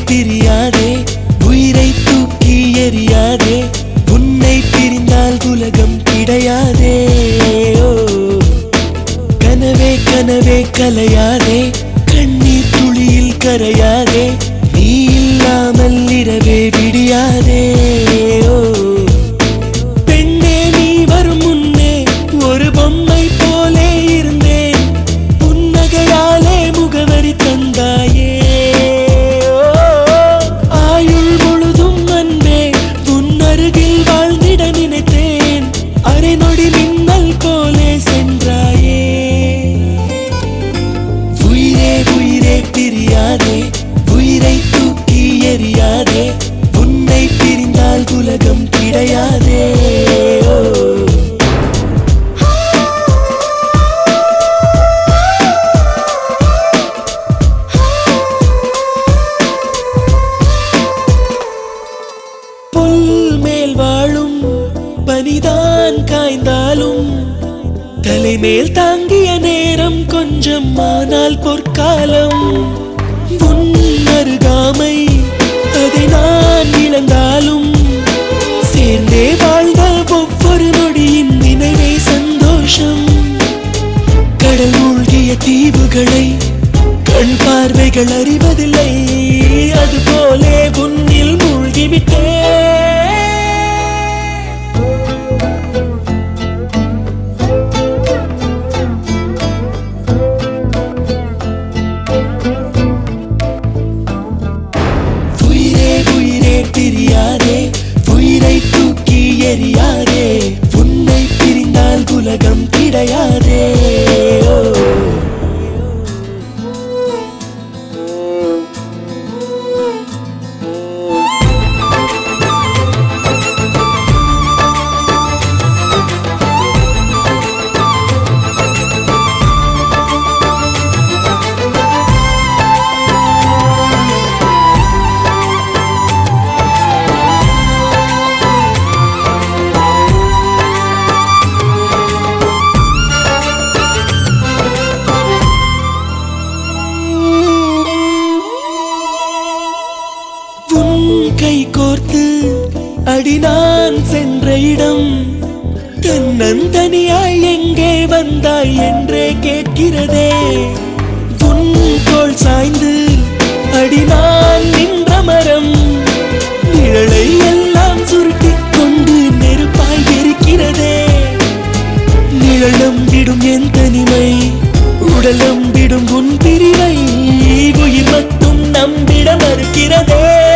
பிரியாதே உயிரை தூக்கி எறியாதே உன்னை பிரிந்தால் உலகம் கிடையாதே ஓ கனவே கனவே கலையாதே கண்ணீர் துளியில் கரையாதே நீ இல்லாமல் இரவே விடியாதே ஓ பெண்ணே நீ வரும் முன்னே ஒரு பொம்மை போலே இருந்தேன் புன்னகையாலே முகவரி தந்தாயே ஓ, ஆயுள் முழுதும் அன்பே உன் அருகில் வாழ்ந்திட நினைத்தேன் அரை நொடி மின்னல் போலே சென்றாயே உயிரே உயிரே பிரியாதே உயிரை தூக்கி எறியாதே உன்னை பிரிந்தால் உலகம் கிடையாதே ஓ புல் மேல் வாழும் பனிதான் காய்ந்தாலும் தலைமேல் தாங்கிய நேரம் கொஞ்சம் ஆனால் பொற்காலம் உன் அருகாமை அதை நான் இழந்தாலும் சேர்ந்தே வாழ்ந்த ஒவ்வொரு நொடியின் நினைவே சந்தோஷம் கடல் மூழ்கிய தீவுகளை கண் பார்வைகள் அறிவதில்லை அதுபோலே உன்னில் மூழ்கிவிட்டே உயிரே உயிரே பிரியாதே உயிரை தூக்கி எறியாதே உன்னை பிரிந்தால் உலகம் கிடையாதே ஓ உன் கை கோர்த்து அடி நான் சென்ற இடம் தன்னந்தனியாய் எங்கே வந்தாய் என்றே கேட்கிறதே உன் தோள் சாய்ந்து அடி நான் நின்ற மரம் நிழலை எல்லாம் சுருட்டிக் கொண்டு நெருப்பாய் எரிக்கிறதே நிழலம் விடும் என் தனிமை உடலம் விடும் உன் பிரிவை உயிர் மட்டும் நம்பிட மறுக்கிறதே